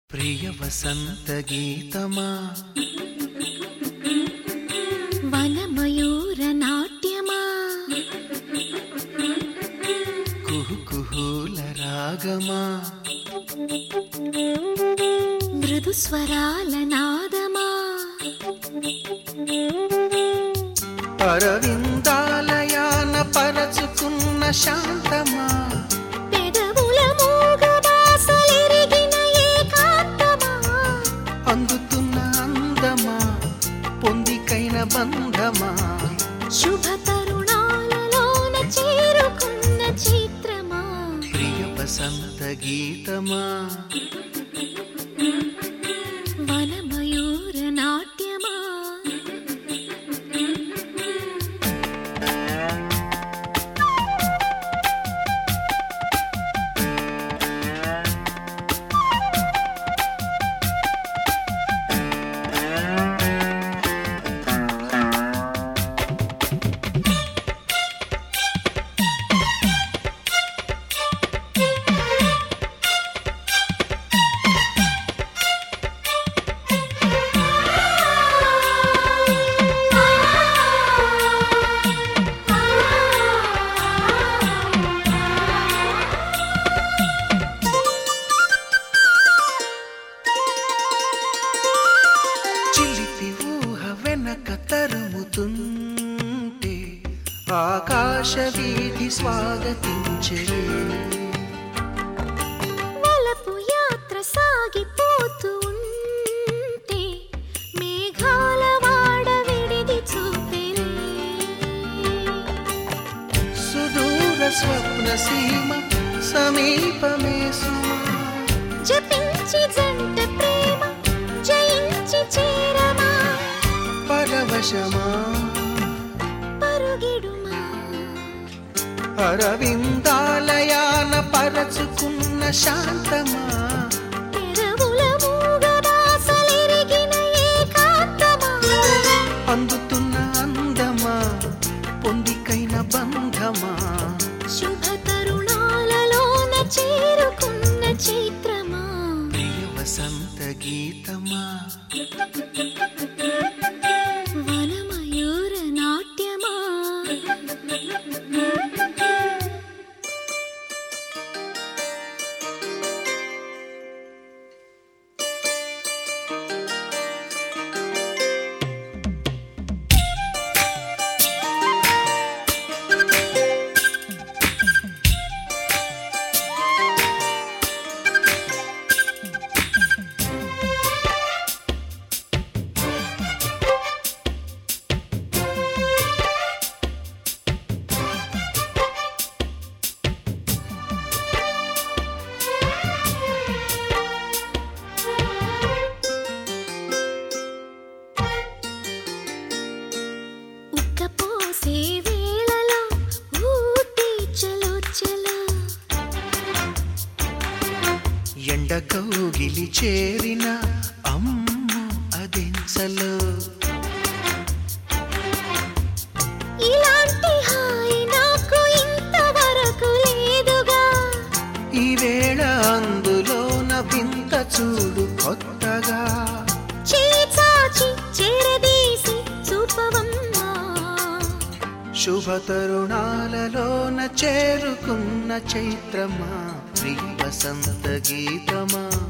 ప్రియ వసంత గీతమా వనమయూర నాట్యమా కుహు కుహూల రాగమా మృదు స్వరాల నాదమా అరవిందాలయాన పరచుకున్న శాంతమా పెదవుల మూగ బాసలెరిగిన ఏకాంతమా అందుతున్న అందమా పొందికైన బంధమా శుభ తరుణాలలోన చేరుకున్న చిత్రమా ప్రియ వసంత గీతమా వనమయూర నాట్యమా చిలిపి ఊహ వెనక తరుముతుంటే ఆకాశ వీధి స్వాగతించే వలపు యాత్ర సాగిపోతూ ఉంటే మేఘాల వాడ విడిది చూపెరే సుదూర స్వప్న సీమ సమీపమే సుమా జపించి జంట ప్రేమ జయించి చేరమా పరవశమా పరుగిడుమా అరవిందాలయాన పరచుకున్న శాంతమా పెదవుల మూగ బాసలెరిగిన ఏకాంతమా అందుతున్న అందమా పొందికైన బంధమా శుభ తరుణాలలోన చేరుకున్న చిత్రమా ప్రియ వసంత గీతమా వనమయూర నాట్యమా ఉక్కపోసే వేళలో ఊటీ చలో చలో ఎండ కౌగిలి చేరిన అమ్ము అదెంచలో ఇలాంటి హాయి నాకు ఇంతవరకు లేదుగా ఈ వేళ అందులోన వింత చూడు కొత్తగా చేచాచి చేరదీసి చూపవమ్మా శుభ తరుణాలలోన చేరుకున్న చైత్రమా ప్రియ వసంత గీతమా